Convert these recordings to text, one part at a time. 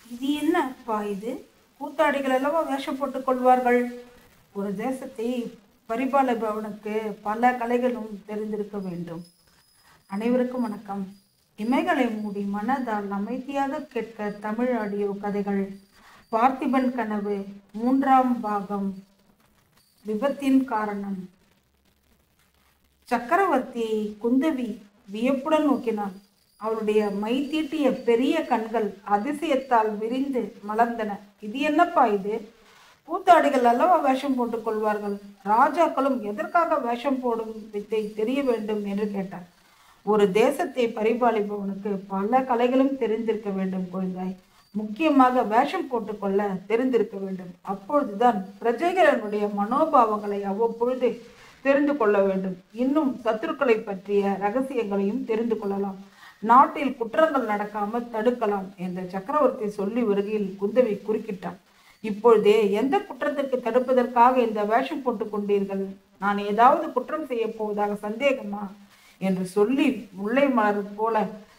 இது என்ன அப்பா இது கூத்தாடிகள் அல்லவா வேஷம் போட்டுக் கொள்வார்கள் ஒரு தேசத்தை பரிபாலிப்பவனுக்கு பல கலைகளும் தெரிந்திருக்க வேண்டும் அனைவருக்கும் வணக்கம் இமைகளை மூடி மனதால் அமைதியாக கேட்க தமிழ் ஆடியோ கதைகள் பார்த்திபன் கனவு மூன்றாம் பாகம் விபத்தின் காரணம் சக்கரவர்த்தியை குந்தவி வியப்புடன் நோக்கினாள் அவளுடைய மை தீட்டிய பெரிய கண்கள் அதிசயத்தால் விரிந்து மலர்ந்தன இது என்னப்பா இது கூத்தாடிகள் அல்லவா வேஷம் போட்டுக் கொள்வார்கள் ராஜாக்களும் எதற்காக வேஷம் போடும் வித்தை தெரிய வேண்டும் என்று கேட்டார் ஒரு தேசத்தை பரிபாலிப்பவனுக்கு பல கலைகளும் தெரிந்திருக்க வேண்டும் குழந்தாய் முக்கியமாக வேஷம் போட்டுக்கொள்ள தெரிந்திருக்க வேண்டும் அப்பொழுதுதான் பிரஜைகளினுடைய மனோபாவங்களை அவ்வப்பொழுது தெரிந்து கொள்ள வேண்டும் இன்னும் சத்துருக்களை பற்றிய ரகசியங்களையும் தெரிந்து கொள்ளலாம் நாட்டில் குற்றங்கள் நடக்காமல் தடுக்கலாம் என்ற சக்கரவர்த்தி சொல்லி வருகையில் குந்தவி குறுக்கிட்டான் இப்பொழுதே எந்த குற்றத்திற்கு தடுப்பதற்காக இந்த வேஷம் போட்டுக் கொண்டீர்கள் நான் ஏதாவது குற்றம் செய்ய போவதாக சந்தேகமா என்று சொல்லி முல்லை மலர் போல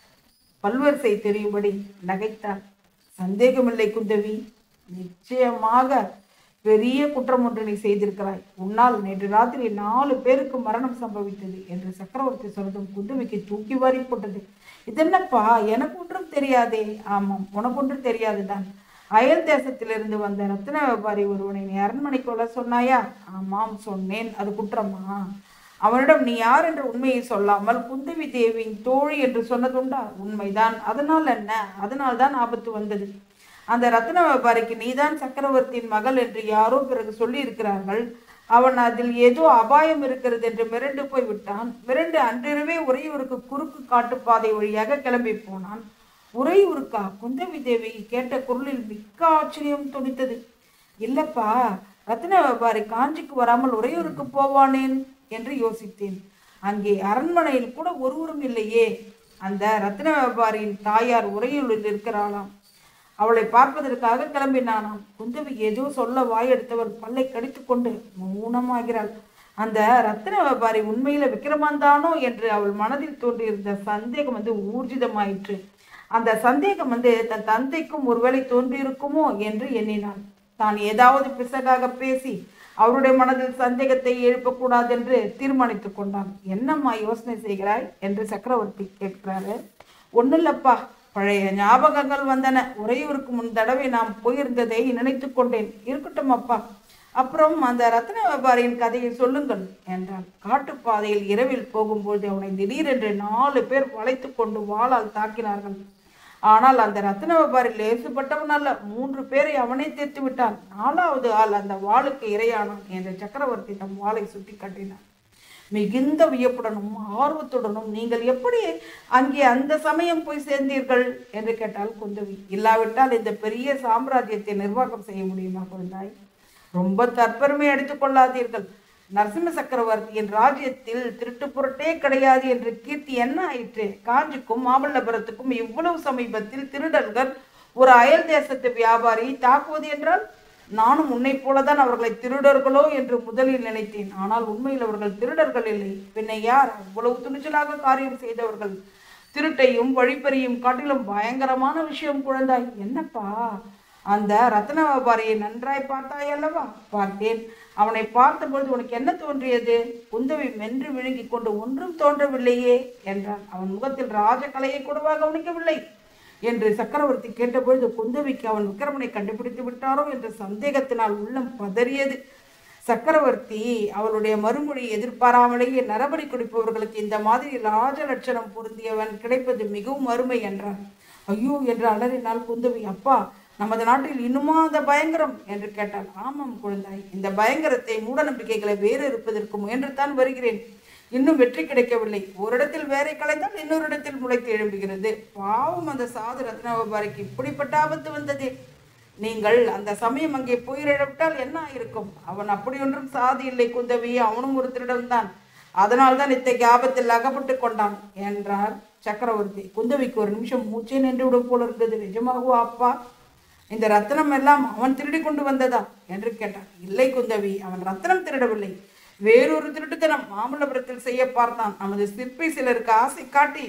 பல்வரிசை தெரியும்படி நகைத்தார் சந்தேகமில்லை குந்தவி நிச்சயமாக பெரிய குற்றம் ஒன்று நீ செய்திருக்கிறாய் உன்னால் நேற்று ராத்திரி நாலு பேருக்கு மரணம் சம்பவித்தது என்று சக்கரவர்த்தி சொன்னதும் குந்தவிக்கு தூக்கி வாரி போட்டது இதென்னப்பா எனக்கு ஒன்றும் தெரியாதே ஆமாம் உனக்கு ஒன்றும் தெரியாதுதான் அயல் தேசத்திலிருந்து வந்த ரத்ன வியாபாரி ஒருவனை நீ அரண்மனைக்கு வர சொன்னாயா ஆமாம் சொன்னேன் அது குற்றமா அவனிடம் நீ யார் என்ற உண்மையை சொல்லாமல் குந்தவி தேவியின் தோழி என்று சொன்னதுண்டா உண்மைதான் அதனால் என்ன அதனால் தான் ஆபத்து வந்தது அந்த ரத்ன வியாபாரிக்கு நீதான் சக்கரவர்த்தியின் மகள் என்று யாரோ பிறகு சொல்லி இருக்கிறார்கள் அவன் அதில் ஏதோ அபாயம் இருக்கிறது என்று மிரண்டு போய் விட்டான் மிரண்டு அன்றிரவே உறையூருக்கு குறுக்கு காட்டுப்பாதை வழியாக கிளம்பி போனான் உறையூருக்கா குந்தவி தேவி கேட்ட குரலில் மிக்க ஆச்சரியம் துணித்தது இல்லப்பா ரத்ன வியாபாரி காஞ்சிக்கு வராமல் உறையூருக்கு போவானேன் என்று யோசித்தேன் அங்கே அரண்மனையில் கூட ஒருவரும் இல்லையே அந்த ரத்ன வியாபாரியின் தாயார் உறையூரில் இருக்கிறாளாம் அவளை பார்ப்பதற்காக கிளம்பினானாம் குந்தவி ஏதோ சொல்ல வாயெடுத்தவர் பல்லை கடித்துக்கொண்டு மௌனமாகிறாள் அந்த ரத்ன வியாபாரி உண்மையில விக்கிரமாந்தானோ என்று அவள் மனதில் தோன்றியிருந்த சந்தேகம் வந்து ஊர்ஜிதமாயிற்று அந்த சந்தேகம் வந்து தன் தந்தைக்கும் ஒருவேளை தோன்றியிருக்குமோ என்று எண்ணினாள் தான் ஏதாவது பிசகாக பேசி அவருடைய மனதில் சந்தேகத்தை எழுப்பக்கூடாது என்று தீர்மானித்துக் கொண்டான் என்னம்மா யோசனை செய்கிறாய் என்று சக்கரவர்த்தி கேட்கிறாரு ஒன்றும் இல்லப்பா பழைய ஞாபகங்கள் வந்தன உறையூருக்கு முன் தடவை நாம் போயிருந்ததை நினைத்து கொண்டேன் இருக்கட்டும் அப்பா அப்புறம் அந்த ரத்ன வியாபாரியின் கதையை சொல்லுங்கள் என்றான் காட்டுப்பாதையில் இரவில் போகும்போது அவனை திடீரென்று நாலு பேர் வளைத்து கொண்டு வாளால் தாக்கினார்கள் ஆனால் அந்த ரத்ன வியாபாரி லேசுப்பட்டவன் அல்ல மூன்று பேரை அவனே தீர்த்து விட்டான் நாலாவது ஆள் அந்த வாளுக்கு இரையானான் என்று சக்கரவர்த்தி தம் வாளை சுட்டி காட்டினான் மிகுந்த வியப்புடனும் ஆர்வத்துடனும் நீங்கள் எப்படி அங்கே அந்த சமயம் போய் சேர்ந்தீர்கள் என்று கேட்டால் குந்தவி இல்லாவிட்டால் இந்த பெரிய சாம்ராஜ்யத்தை நிர்வாகம் செய்ய முடியுமா குழந்தாய் ரொம்ப தற்பெருமை அடித்துக் கொள்ளாதீர்கள் நரசிம்ம சக்கரவர்த்தியின் ராஜ்யத்தில் திருட்டு புரட்டே கிடையாது என்று கீர்த்தி என்ன ஆயிற்று காஞ்சிக்கும் மாமல்லபுரத்துக்கும் இவ்வளவு சமீபத்தில் திருடர்கள் ஒரு அயல் தேசத்து வியாபாரியை தாக்குவது என்றால் நானும் உன்னை போலதான் அவர்களை திருடர்களோ என்று முதலில் நினைத்தேன் ஆனால் உண்மையில் அவர்கள் திருடர்கள் இல்லை பின்ன யார் அவ்வளவு துணிச்சலாக காரியம் செய்தவர்கள் திருட்டையும் வழிப்பறியும் காட்டிலும் பயங்கரமான விஷயம் குழந்தாய் என்னப்பா அந்த ரத்ன வியாபாரியை நன்றாய் பார்த்தாய் அல்லவா பார்த்தேன் அவனை பார்த்தபொழுது உனக்கு என்ன தோன்றியது குந்தவி மென்று விழுங்கிக் கொண்டு ஒன்றும் தோன்றவில்லையே என்றான் அவன் முகத்தில் ராஜகலையை கூடவா கவனிக்கவில்லை என்று சக்கரவர்த்தி கேட்டபொழுது குந்தவிக்கு அவன் விக்கிரமனை கண்டுபிடித்து விட்டாரோ என்ற சந்தேகத்தினால் உள்ளம் பதறியது சக்கரவர்த்தி அவளுடைய மறுமொழி எதிர்பாராமலேயே நரபடி குடிப்பவர்களுக்கு இந்த மாதிரி ராஜ லட்சணம் பொருந்தியவன் கிடைப்பது மிகவும் அருமை என்றான் ஐயோ என்று அலறினாள் குந்தவி அப்பா நமது நாட்டில் இன்னுமா அந்த பயங்கரம் என்று கேட்டாள் ஆமாம் குழந்தாய் இந்த பயங்கரத்தை மூட நம்பிக்கைகளை வேறு இருப்பதற்கு முயன்று தான் வருகிறேன் இன்னும் வெற்றி கிடைக்கவில்லை ஒரு இடத்தில் வேரை கலைந்தால் இன்னொரு இடத்தில் முளைத்து எழும்புகிறது பாவம் அந்த சாது ரத்னபாரிக்கு இப்படிப்பட்ட ஆபத்து வந்ததே நீங்கள் அந்த சமயம் அங்கே போயிடவிட்டால் என்ன ஆயிருக்கும் அவன் அப்படி ஒன்றும் சாதி இல்லை குந்தவி அவனும் ஒரு திருடன் தான் அதனால்தான் இத்தகைய ஆபத்தில் அகப்பட்டு கொண்டான் என்றார் சக்கரவர்த்தி குந்தவிக்கு ஒரு நிமிஷம் மூச்சே நின்று விடும் போல இருந்தது நிஜமாகவோ அப்பா இந்த ரத்னம் எல்லாம் அவன் திருடி கொண்டு வந்ததா என்று கேட்டான் இல்லை குந்தவி அவன் ரத்னம் திருடவில்லை வேறொரு திருட்டுத்தனம் மாமல்லபுரத்தில் செய்ய பார்த்தான் நமது சிற்பி சிலருக்கு ஆசை காட்டி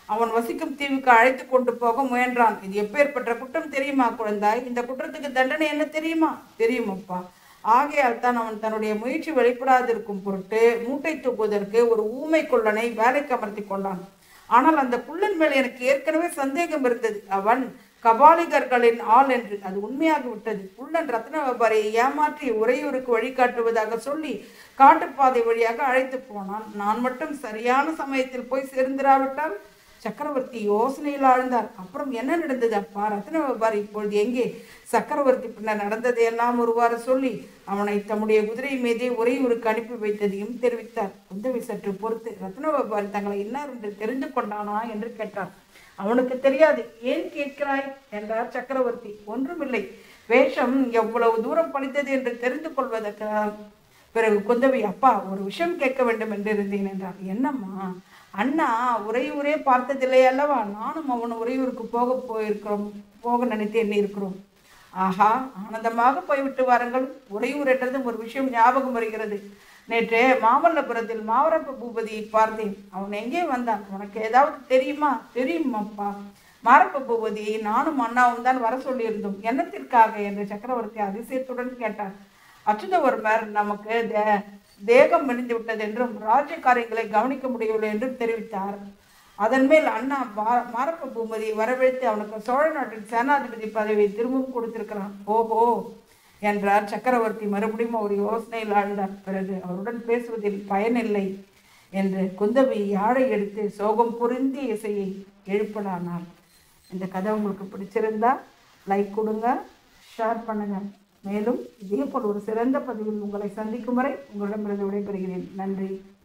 அவன் வசிக்கும் தீவுக்கு அழைத்து கொண்டு போக முயன்றான் இது எப்பேற்பட்ட குற்றம் தெரியுமா குழந்தாய் இந்த குற்றத்துக்கு தண்டனை என்ன தெரியுமா தெரியும் அப்பா ஆகையால் தான் அவன் தன்னுடைய முயற்சி வெளிப்படாதிருக்கும் பொருட்டு மூட்டை தூக்குவதற்கு ஒரு ஊமை குள்ளனை வேலைக்கு அமர்த்தி கொண்டான் ஆனால் அந்த குள்ளன் மேல் எனக்கு ஏற்கனவே சந்தேகம் இருந்தது அவன் கபாலிகர்களின் ஆள் என்று அது உண்மையாகி விட்டது குள்ளன் ரத்ன வியாபாரியை ஏமாற்றி உறையூருக்கு வழிகாட்டுவதாக சொல்லி காட்டுப்பாதை வழியாக அழைத்து போனான் நான் மட்டும் சரியான சமயத்தில் போய் சேர்ந்திராவிட்டால் சக்கரவர்த்தி யோசனையில் ஆழ்ந்தார் அப்புறம் என்ன நடந்தது அப்பா ரத்ன வியாபாரி இப்பொழுது எங்கே சக்கரவர்த்தி பின்னர் நடந்ததையெல்லாம் ஒருவாறு சொல்லி அவனை தம்முடைய குதிரை மீதே உறையூருக்கு அனுப்பி வைத்ததையும் தெரிவித்தார் குந்தவை சற்று பொறுத்து ரத்ன வியாபாரி தங்களை இன்னார் என்று தெரிந்து கொண்டானா என்று கேட்டார் அவனுக்கு தெரியாது ஏன் கேட்கிறாய் என்றார் சக்கரவர்த்தி ஒன்றுமில்லை வேஷம் எவ்வளவு தூரம் பழித்தது என்று தெரிந்து கொள்வதற்கு பிறகு குந்தவி அப்பா ஒரு விஷயம் கேட்க வேண்டும் என்று இருந்தேன் என்றார் என்னம்மா அண்ணா உறையூரே பார்த்ததில்லை அல்லவா நானும் அவன் உறையூருக்கு போக போயிருக்கிறோம் போக நினைத்து எண்ணி இருக்கிறோம் ஆஹா ஆனந்தமாக போய்விட்டு வாருங்கள் உறையூர் என்றதும் ஒரு விஷயம் ஞாபகம் வருகிறது நேற்று மாமல்லபுரத்தில் மாவரப்ப பூபதியை பார்த்தேன் அவன் எங்கே வந்தான் உனக்கு ஏதாவது தெரியுமா தெரியும் அப்பா மாரப்ப பூபதியை நானும் அண்ணாவும் தான் வர சொல்லியிருந்தோம் என்னத்திற்காக என்று சக்கரவர்த்தி அதிசயத்துடன் கேட்டார் அச்சுதவர்மர் நமக்கு தே தேகம் மெலிந்து விட்டது என்றும் ராஜ்ய காரியங்களை கவனிக்க முடியவில்லை என்றும் தெரிவித்தார் அதன் மேல் அண்ணா மா- மாரப்ப பூபதியை வரவழைத்து அவனுக்கு சோழ நாட்டின் சேனாதிபதி பதவியை திரும்பவும் கொடுத்திருக்கிறான் ஓஹோ என்றார் சக்கரவர்த்தி மறுபடியும் ஒரு யோசனையில் ஆழ்ந்தார் பிறகு அவருடன் பேசுவதில் பயனில்லை என்று குந்தவி யாழை எடுத்து சோகம் புரிந்திய இசையை எழுப்பலானாள் இந்த கதை உங்களுக்கு பிடிச்சிருந்தா லைக் கொடுங்க ஷேர் பண்ணுங்க மேலும் இதே போல் ஒரு சிறந்த பதிவில் உங்களை சந்திக்கும் வரை உங்களிடமிருந்து விடைபெறுகிறேன் நன்றி